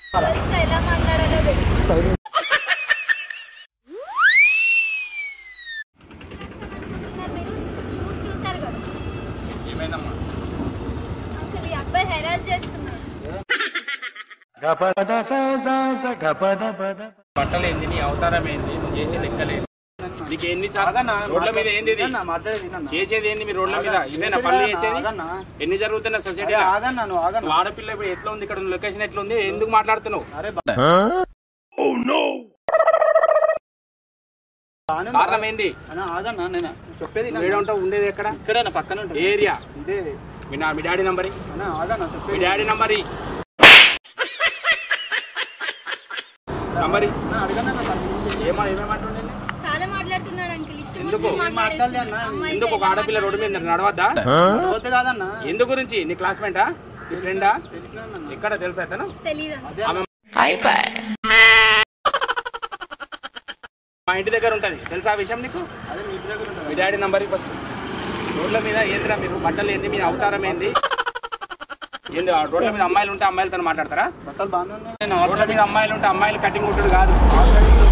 Just ఎలా మాట్లాడాలో తెలియదు మీరు చూసి చూసారు కదా ఏమైందమ్మా అంకుల్ ఈ అబ్బాయి హెరాస్ చేస్తున్నాడు బట్టలు ఏంది నీ అవతారం ఏంది నువ్వు చేసే లెక్కలేదు నీకు ఎన్ని చా- రోడ్ల మీద ఏంది ఇది? చేసేది ఏంది మీ రోడ్ల మీద ఇదేనా పనులు చేసేది ఎన్ని జరుగుతున్నాయి సొసైటీ నువ్వు ఆడపిల్ల ఇప్పుడు ఎట్లా ఉంది ఇక్కడ లొకేషన్ ఎట్లా ఉంది ఎందుకు మాట్లాడుతున్నావు కారణం ఏంది చెప్పేది నువ్వు ఏడ ఉంటావు ఉండేది ఎక్కడ ఇక్కడ పక్కన ఉంటుంది. ఏ ఏరియా ఇదే మీ నా మీ డాడీ నంబర్ అన్న ఆగన్న మీ చెప్పేది డాడీ నంబర్ నంబర్ అన్న, అడగన్న నా తరపు నుంచి. ఏమో ఏమేమంటుండే చాలా మాట్లాడుతున్నాడు అంకుల్ ఇష్టం ఎందుకు? వచ్చినట్టు మాట్లాడేస్తున్నాడు. మాట్లాడలే అన్న. అమ్మాయితో ఎందుకు ఒక ఎలా ఆడపిల్ల రోడ్డు మీద మాట్లాడాలో నడవద్దా పోతే కాదన్న ఎందు గురించి నీ క్లాస్మేటా నీ ఫ్రెండా తెలిసిన అన్న. ఎక్కడ తెలుసా అతను తెలీదు అంకుల్. ఆమె మా ఇంటి దగ్గర ఉంటది తెలుసా ఆ విషయం నీకు అదే మీ ఇంటి దగ్గర ఉంటుంది మీ డాడీ నంబర్ ఫస్ట్ రోడ్ల మీద ఏందిరా మీరు బట్టలు ఏంది మీ అవతారం ఏంది ఏంది ఆ రోడ్ల మీద అమ్మాయిలు ఉంటే అమ్మాయిలతో మాట్లాడతారా బట్టలు బాగానే ఉన్నాయి రోడ్ల మీద అమ్మాయిలు ఉంటే అమ్మాయిలు కటింగ్ ఉంటుంది కాదు